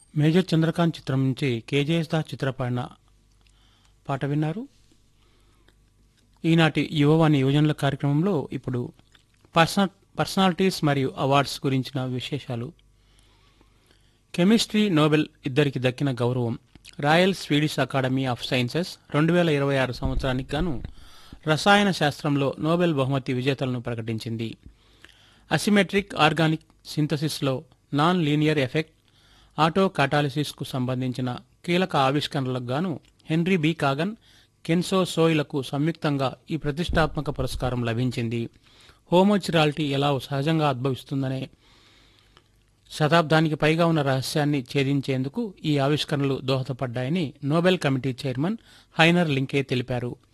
major Chandrakant చిత్రం నుంచి KJS Das చిత్రపాడిన పాట విన్నారు ఈనాటి యువవాణి యువజనుల కార్యక్రమంలో ఇప్పుడు పర్సన పర్సనాలిటీస్ మరియు అవార్డ్స్ గురించిన విశేషాలు కెమిస్ట్రీ నోబెల్ ఇద్దరికి దక్కిన గౌరవం royal Swedish academy of sciences రెండు వేల ఇరవై ఆరు సంవత్సరానికి గాను రసాయన శాస్త్రంలో నోబెల్ బహుమతి విజేతలను ప్రకటించింది అసిమెట్రిక్ ఆర్గానిక్ సింథసిస్లో నాన్ లీనియర్ ఎఫెక్ట్ ఆటో కాటాలిసిస్కు సంబంధించిన కీలక ఆవిష్కరణలకు గాను హెన్రీ బి కాగన్ కెన్సో సోయ్లకు సంయుక్తంగా ఈ ప్రతిష్టాత్మక పురస్కారం లభించింది హోమోచిరాలిటీ ఎలా సహజంగా ఉద్భవిస్తుందనే శతాబ్దానికి పైగా ఉన్న రహస్యాన్ని ఛేదించేందుకు ఈ ఆవిష్కరణలు దోహదపడ్డాయని Nobel committee chairman Heiner Linke తెలిపారు